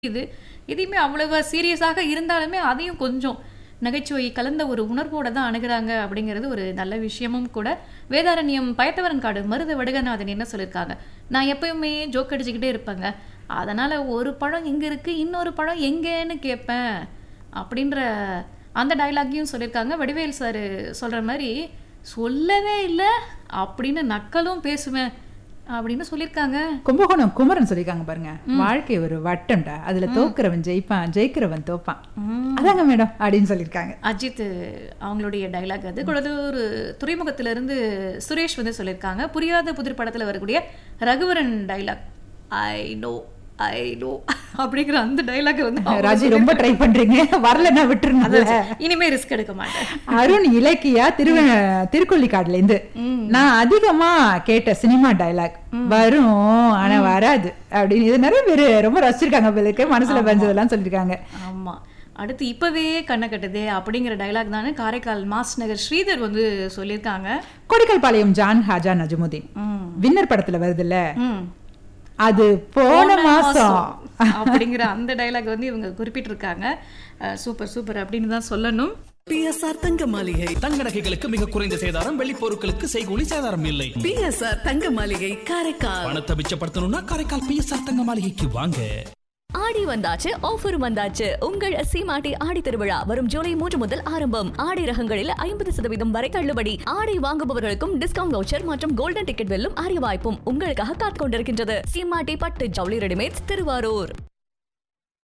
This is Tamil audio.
இது எதையுமே அவ்வளவா சீரியஸாக இருந்தாலுமே அதையும் கொஞ்சம் நகைச்சுவை கலந்த ஒரு உணர்வோட தான் அணுகுறாங்க அப்படிங்கிறது ஒரு நல்ல விஷயமும் கூட வேதாரண்யம் பயத்தவரன் காடு மருத வடுகநாதன் என்ன சொல்லியிருக்காங்க நான் எப்பயுமே ஜோக் அடிச்சுக்கிட்டே இருப்பேங்க அதனால் ஒரு பழம் இங்கே இருக்குது இன்னொரு பழம் எங்கேன்னு கேட்பேன் அப்படின்ற அந்த டயலாக்கையும் சொல்லியிருக்காங்க வடிவேல் சார் சொல்கிற மாதிரி சொல்லவே இல்லை அப்படின்னு நக்கலும் பேசுவேன் அப்படின்னு சொல்லியிருக்காங்க கும்பகோணம் குமரன் சொல்லியிருக்காங்க பாருங்க வாழ்க்கை ஒரு வட்டம்டா அதுல தோக்குறவன் ஜெயிப்பான் ஜெயிக்கிறவன் தோப்பான் அதாங்க மேடம் அப்படின்னு சொல்லியிருக்காங்க அஜித் அவங்களுடைய டைலாக் அது கூட ஒரு துறைமுகத்திலிருந்து சுரேஷ் வந்து சொல்லியிருக்காங்க புரியாத புதிர் படத்துல வரக்கூடிய Raghuvaran dialogue I know I know அப்படிங்கிற அந்த டைலாக் வந்து அவங்க ராஜி ரொம்ப ட்ரை பண்றீங்க வரலன்னா விட்டுருங்க அதான் இனிமே ரிஸ்க் எடுக்க மாட்டேன் அருண் இலக்கியா திரு திருக்கொள்ளிக்காடுல இருந்து நான் அதிகமா கேட்ட சினிமா டயலாக் வரும் ஆனா வராது அப்படின்னு இது நிறைய பேர் ரொம்ப ரசிச்சிருக்காங்க போல மனசுல பஞ்சதெல்லாம் சொல்லியிருக்காங்க ஆமா அடுத்து இப்பவே கண்ணை கட்டுதே அப்படிங்கிற டைலாக் தானே காரைக்கால் மாஸ் நகர் ஸ்ரீதர் வந்து சொல்லியிருக்காங்க கொடிக்கல்பாளையம் ஜான் ஹாஜா நஜமுதீன் ம். வின்னர் படத்துல வருதுல்ல ம் அது போன மாசம் அப்படிங்கிற அந்த டைலாக் வந்து இவங்க குறிப்பிட்டிருக்காங்க சூப்பர் சூப்பர் அப்படின்னு தான் சொல்லணும் பிஎஸ்ஆர் தங்க மாளிகை தங்க நகைகளுக்கு மிக குறைந்த சேதாரம் வெள்ளி பொருட்களுக்கு செய்கூலி சேதாரம் இல்லை பிஎஸ்ஆர் தங்க மாளிகை காரைக்கால் பணத்தை மிச்சப்படுத்தணும்னா காரைக்கால் பிஎஸ்ஆர் தங்க மாளிகைக்கு வாங்க ஆடி வந்தாச்சு ஆஃபர் வந்தாச்சு உங்கள் சீமாட்டி ஆடி திருவிழா வரும் ஜூலை மூன்று முதல் ஆரம்பம் ஆடை ரகங்களில் ஐம்பது சதவீதம் வரை தள்ளுபடி ஆடை வாங்குபவர்களுக்கும் டிஸ்கவுண்ட் வவுச்சர் மற்றும் கோல்டன் டிக்கெட் வெல்லும் அரிய வாய்ப்பும் உங்களுக்காக காத்துக் கொண்டிருக்கின்றது சீமாட்டி பட்டு ஜவுளி ரெடிமேட்ஸ் திருவாரூர்